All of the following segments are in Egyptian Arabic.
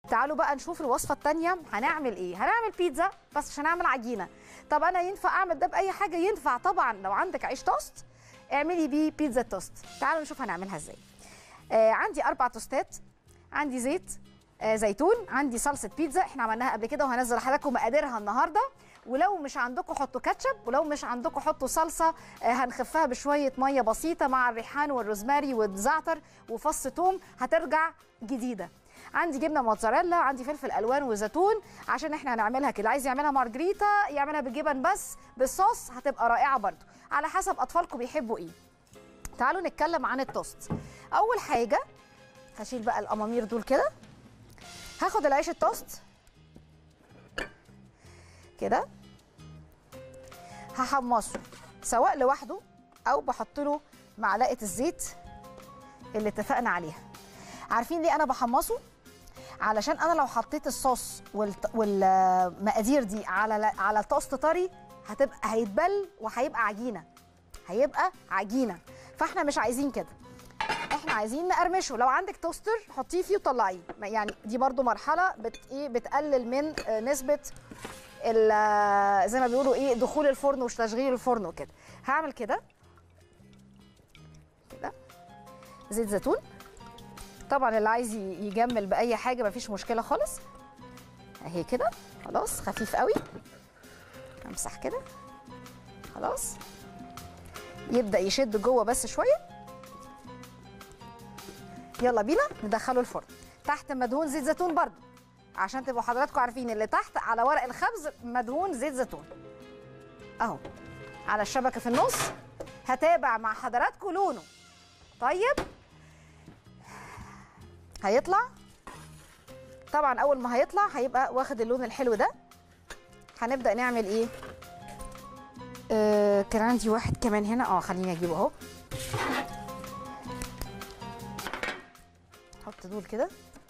تعالوا بقى نشوف الوصفه الثانيه هنعمل ايه هنعمل بيتزا بس مش هنعمل عجينه طب انا ينفع اعمل ده باي حاجه ينفع طبعا لو عندك عيش توست اعملي بيه بيتزا توست تعالوا نشوف هنعملها ازاي آه عندي اربع توستات عندي زيت آه زيتون عندي صلصه بيتزا احنا عملناها قبل كده وهنزل لحضراتكم مقاديرها النهارده ولو مش عندكم حطوا كاتشب ولو مش عندكم حطوا صلصه آه هنخفها بشويه ميه بسيطه مع الريحان والروزماري والزعتر وفص توم هترجع جديده عندي جبنه موتزاريلا عندي فلفل الوان وزيتون عشان احنا هنعملها كده عايز يعملها مارجريتا يعملها بالجبن بس بالصوص هتبقى رائعه برضو على حسب اطفالكم بيحبوا ايه تعالوا نتكلم عن التوست اول حاجه هشيل بقى الامامير دول كده هاخد العيش التوست كده هحمصه سواء لوحده او بحط له معلقه الزيت اللي اتفقنا عليها عارفين ليه انا بحمصه علشان انا لو حطيت الصوص والت- والمقادير دي على على التوست طري هتبقى هيتبل وهيبقى عجينه هيبقى عجينه فاحنا مش عايزين كده احنا عايزين نقرمشه لو عندك توستر حطيه فيه وطلعيه يعني دي برضو مرحله بت ايه بتقلل من آه، نسبه ال- آه، زي ما بيقولوا ايه دخول الفرن وتشغيل الفرن وكده هعمل كده كده زيت زيتون طبعا اللي عايز ي- يجمل باي حاجه مفيش مشكله خالص اهي كده خلاص خفيف قوي امسح كده خلاص يبدا يشد جوه بس شويه يلا بينا ندخله الفرن تحت مدهون زيت زيتون برضو عشان تبقوا حضراتكم عارفين اللي تحت على ورق الخبز مدهون زيت زيتون اهو على الشبكه في النص هتابع مع حضراتكم لونه طيب هيطلع طبعا اول ما هيطلع هيبقى واخد اللون الحلو ده هنبدا نعمل ايه آه كان عندي واحد كمان هنا اه خليني اجيبه اهو حط دول كده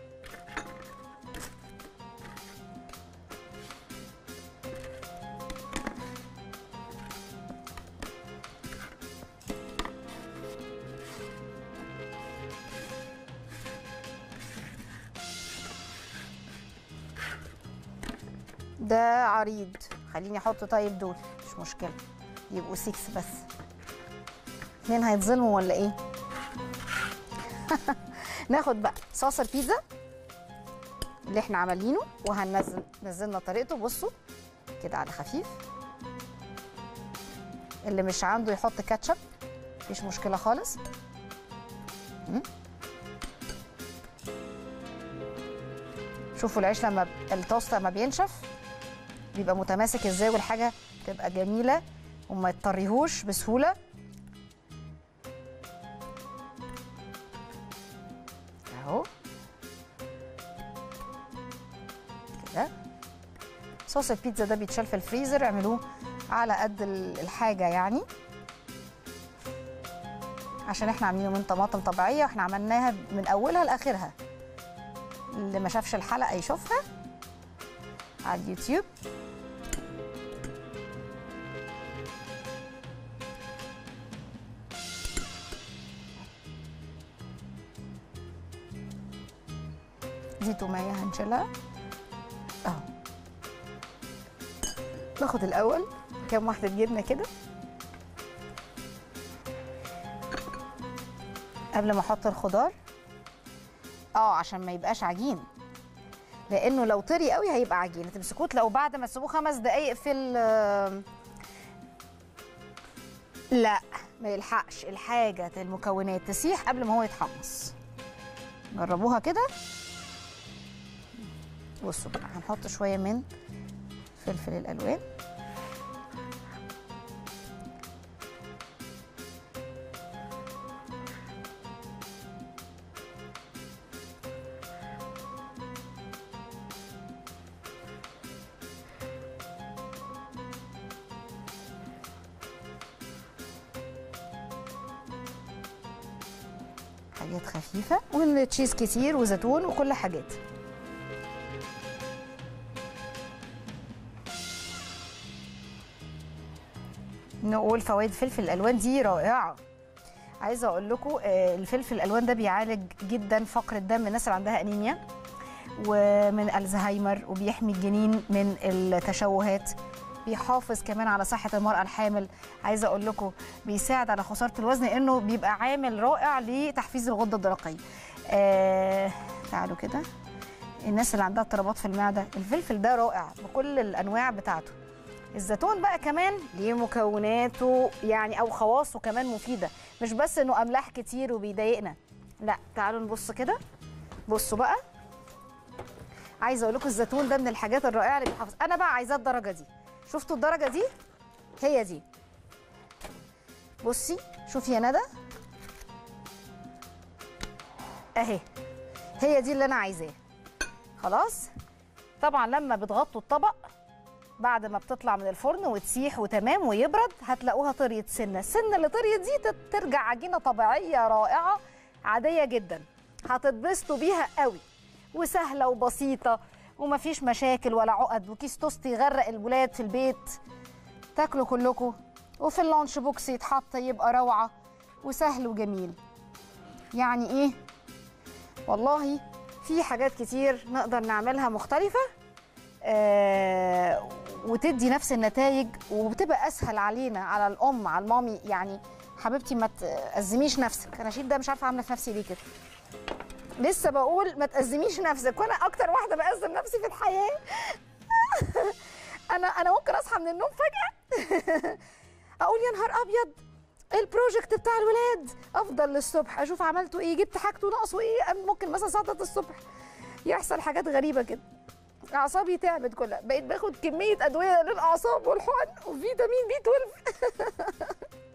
ده عريض خليني احط طيب دول مش مشكله يبقوا 6 بس اتنين هيتظلموا ولا ايه ناخد بقى صوص البيتزا اللي احنا عاملينه وهننزل نزلنا طريقته بصوا كده على خفيف اللي مش عنده يحط كاتشب مفيش مشكله خالص م? شوفوا العيش لما ب- التوست لما بينشف بيبقى متماسك ازاي والحاجه تبقى جميله وما يضطريهوش بسهوله اهو كده صوص البيتزا ده بيتشال في الفريزر اعملوه على قد ال- الحاجه يعني عشان احنا عاملينه من طماطم طبيعيه واحنا عملناها من اولها لاخرها اللي ما شافش الحلقه يشوفها على اليوتيوب دي تومية هنشيلها اهو ناخد الاول كام واحدة جبنة كده قبل ما احط الخضار اه عشان ما يبقاش عجين لانه لو طري قوي هيبقى عجين تمسكوه لو بعد ما تسيبوه خمس دقايق في ال لا ما يلحقش الحاجه المكونات تسيح قبل ما هو يتحمص جربوها كده بصوا بقى هنحط شويه من فلفل الالوان حاجات خفيفه والتشيز كتير وزيتون وكل حاجات نقول فوائد فلفل الالوان دي رائعه عايزه اقول لكم آه، الفلفل الالوان ده بيعالج جدا فقر الدم الناس اللي عندها انيميا ومن الزهايمر وبيحمي الجنين من التشوهات بيحافظ كمان على صحه المراه الحامل عايزه اقول لكم بيساعد على خساره الوزن انه بيبقى عامل رائع لتحفيز الغده الدرقيه آه تعالوا كده الناس اللي عندها اضطرابات في المعده الفلفل ده رائع بكل الانواع بتاعته الزيتون بقى كمان ليه مكوناته يعني او خواصه كمان مفيده مش بس انه املاح كتير وبيضايقنا لا تعالوا نبص كده بصوا بقى عايزه اقول لكم الزيتون ده من الحاجات الرائعه اللي بيحافظ انا بقى عايزاه الدرجه دي شفتوا الدرجه دي هي دي بصي شوفي يا ندى اهي هي دي اللي انا عايزاه خلاص طبعا لما بتغطوا الطبق بعد ما بتطلع من الفرن وتسيح وتمام ويبرد هتلاقوها طريت سنه السنه اللي طريت دي ترجع عجينه طبيعيه رائعه عاديه جدا هتتبسطوا بيها قوي وسهله وبسيطه ومفيش مشاكل ولا عقد وكيس توست يغرق الولاد في البيت تاكلوا كلكم وفي اللانش بوكس يتحط يبقى روعه وسهل وجميل يعني ايه والله في حاجات كتير نقدر نعملها مختلفه آه وتدي نفس النتائج وبتبقى اسهل علينا على الام على المامي يعني حبيبتي ما تأزميش نفسك انا شيل ده مش عارفه عامله في نفسي ليه كده لسه بقول ما تأزميش نفسك وانا اكتر واحده بأزم نفسي في الحياه انا انا ممكن اصحى من النوم فجاه اقول يا نهار ابيض البروجكت بتاع الولاد افضل للصبح اشوف عملته ايه جبت حاجته ناقصه ايه ممكن مثلا ساعه الصبح يحصل حاجات غريبه كده اعصابي تعبت كلها بقيت باخد كميه ادويه للاعصاب والحقن وفيتامين بي 12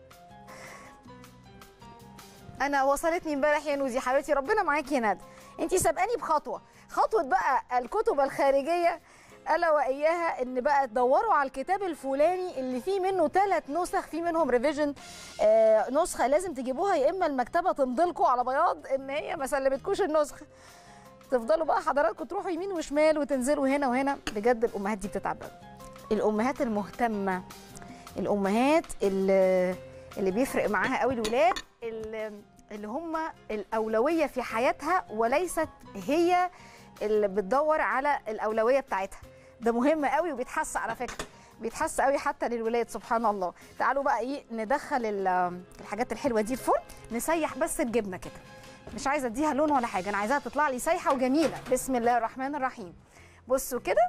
انا وصلتني امبارح يا نوزي حبيبتي ربنا معاكي يا ندى انت سابقاني بخطوه خطوه بقى الكتب الخارجيه الا واياها ان بقى تدوروا على الكتاب الفلاني اللي فيه منه ثلاث نسخ في منهم ريفيجن آه نسخه لازم تجيبوها يا اما المكتبه تمضلكم على بياض ان هي ما سلمتكوش النسخه تفضلوا بقى حضراتكم تروحوا يمين وشمال وتنزلوا هنا وهنا بجد الامهات دي بتتعب الامهات المهتمه الامهات اللي, اللي بيفرق معاها قوي الولاد اللي, اللي هم الاولويه في حياتها وليست هي اللي بتدور على الاولويه بتاعتها ده مهم قوي وبيتحس على فكره بيتحس قوي حتى للولاد سبحان الله تعالوا بقى ايه ندخل الحاجات الحلوه دي الفرن نسيح بس الجبنه كده مش عايزه اديها لون ولا حاجه انا عايزاها تطلع لي سايحه وجميله بسم الله الرحمن الرحيم بصوا كده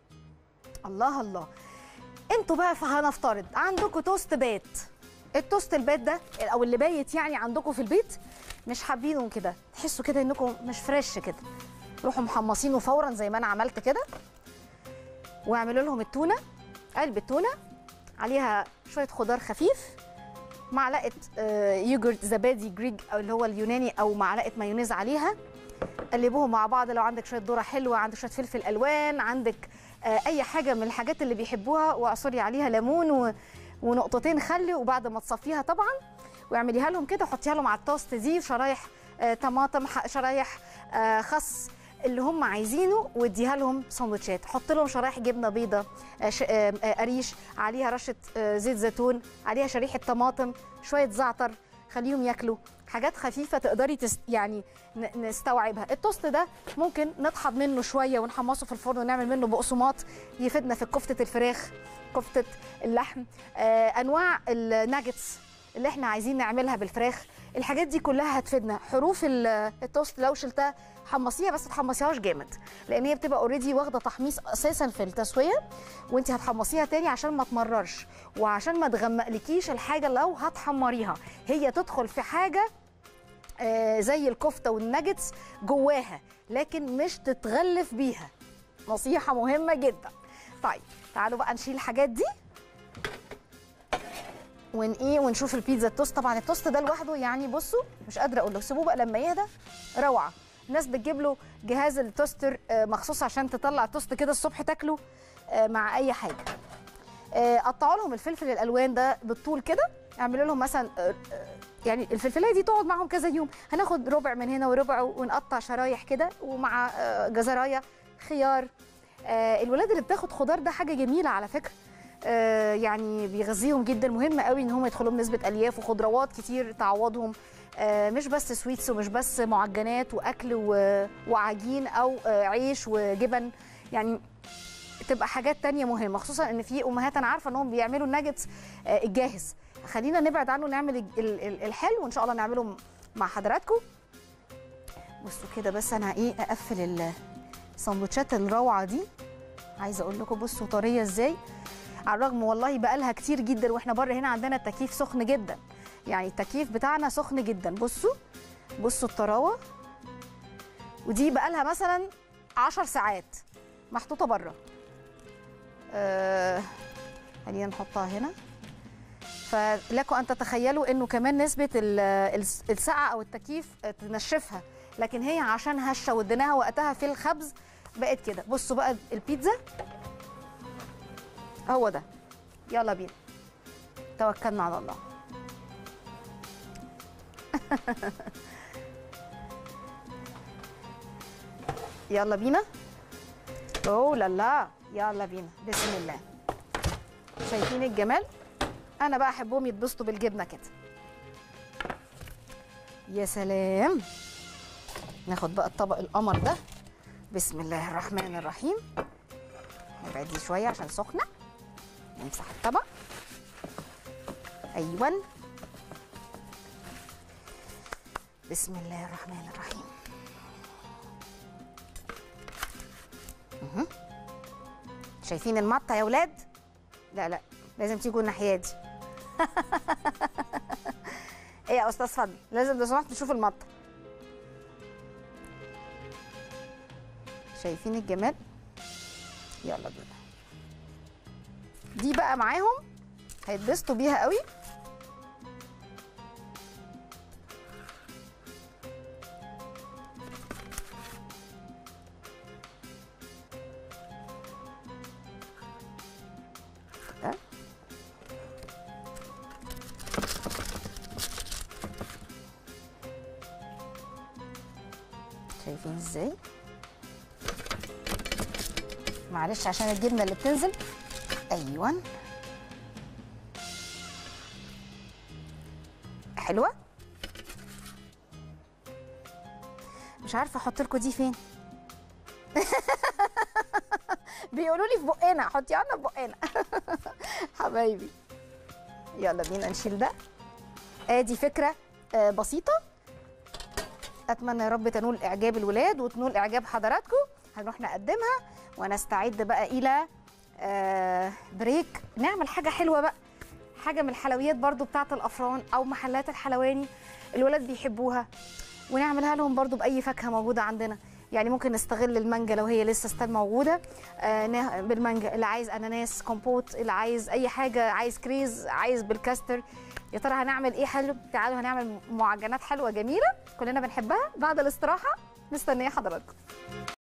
الله الله انتوا بقى هنفترض عندكم توست بات التوست البات ده او اللي بايت يعني عندكم في البيت مش حابينه كده تحسوا كده انكم مش فريش كده روحوا محمصينه فورا زي ما انا عملت كده واعملوا لهم التونه علبه تونه عليها شويه خضار خفيف معلقه يوجرت زبادي جريج او اللي هو اليوناني او معلقه مايونيز عليها قلبوهم مع بعض لو عندك شويه ذره حلوه عندك شويه فلفل الوان عندك اي حاجه من الحاجات اللي بيحبوها واعصري عليها ليمون و... ونقطتين خل وبعد ما تصفيها طبعا واعمليها لهم كده حطيها لهم على التوست دي شرايح آه طماطم شرايح آه خس اللي هم عايزينه واديها لهم سندوتشات حط لهم شرايح جبنه بيضه قريش عليها رشه زيت زيتون عليها شريحه طماطم شويه زعتر خليهم ياكلوا حاجات خفيفه تقدري تست يعني نستوعبها التوست ده ممكن نطحن منه شويه ونحمصه في الفرن ونعمل منه بقسماط يفيدنا في كفته الفراخ كفته اللحم آه انواع الناجتس اللي احنا عايزين نعملها بالفراخ الحاجات دي كلها هتفيدنا حروف التوست لو شلتها حمصيها بس تحمصيهاش جامد لان هي بتبقى اوريدي واخده تحميص اساسا في التسويه وانت هتحمصيها تاني عشان ما تمررش وعشان ما تغمقلكيش الحاجه لو هتحمريها هي تدخل في حاجه آه زي الكفته والناجتس جواها لكن مش تتغلف بيها نصيحه مهمه جدا طيب تعالوا بقى نشيل الحاجات دي ون ايه ونشوف البيتزا التوست طبعا التوست ده لوحده يعني بصوا مش قادره اقول له سيبوه بقى لما يهدى روعه الناس بتجيب له جهاز التوستر مخصوص عشان تطلع توست كده الصبح تاكله مع اي حاجه قطعوا لهم الفلفل الالوان ده بالطول كده اعملوا لهم مثلا يعني الفلفلايه دي تقعد معاهم كذا يوم هناخد ربع من هنا وربع ونقطع شرايح كده ومع جزرايه خيار الولاد اللي بتاخد خضار ده حاجه جميله على فكره يعني بيغذيهم جدا مهم قوي ان هم يدخلوا بنسبه الياف وخضروات كتير تعوضهم آه، مش بس سويتس ومش بس معجنات واكل و- وعجين او آه، عيش وجبن يعني تبقى حاجات تانية مهمة خصوصا ان في امهات انا عارفة انهم بيعملوا الناجتس آه، الجاهز خلينا نبعد عنه نعمل ال- ال- ال- الحلو وان شاء الله نعمله م- مع حضراتكم بصوا كده بس انا ايه اقفل ال- السندوتشات الروعة دي عايزة اقول لكم بصوا طرية ازاي على الرغم والله بقالها كتير جدا واحنا بره هنا عندنا التكييف سخن جدا يعني التكييف بتاعنا سخن جدا بصوا بصوا الطراوه ودي بقالها مثلا عشر ساعات محطوطه بره آه خلينا نحطها هنا فلكم ان تتخيلوا انه كمان نسبه ال- الس- السقعه او التكييف تنشفها لكن هي عشان هشه واديناها وقتها في الخبز بقت كده بصوا بقى البيتزا هو ده يلا بينا توكلنا على الله يلا بينا اوه لا لا يلا بينا بسم الله شايفين الجمال انا بقى احبهم يتبسطوا بالجبنه كده يا سلام ناخد بقى الطبق القمر ده بسم الله الرحمن الرحيم نبعد دي شويه عشان سخنه نمسح الطبق ايوه بسم الله الرحمن الرحيم مهم. شايفين المطه يا ولاد لا لا لازم تيجوا الناحيه دي ايه يا استاذ فضل لازم لو سمحت تشوف المطه شايفين الجمال يلا بينا دي بقى معاهم هيتبسطوا بيها قوي ده. شايفين ازاي معلش عشان الجبنه اللي بتنزل ايوه حلوه مش عارفه احط لكم دي فين بيقولوا لي في بقنا حطيها لنا في بقنا حبايبي يلا بينا نشيل ده ادي فكره آه، بسيطه اتمنى يا رب تنول اعجاب الولاد وتنول اعجاب حضراتكم هنروح نقدمها ونستعد بقى الى آه، بريك نعمل حاجه حلوه بقى حاجه من الحلويات برضو بتاعه الافران او محلات الحلواني الولاد بيحبوها ونعملها لهم برضو باي فاكهه موجوده عندنا يعني ممكن نستغل المانجا لو هي لسه ستيل موجوده آه نه- بالمانجا اللي عايز اناناس كومبوت اللي عايز اي حاجه عايز كريز عايز بالكاستر يا ترى هنعمل ايه حلو تعالوا هنعمل معجنات حلوه جميله كلنا بنحبها بعد الاستراحه مستنيه حضراتكم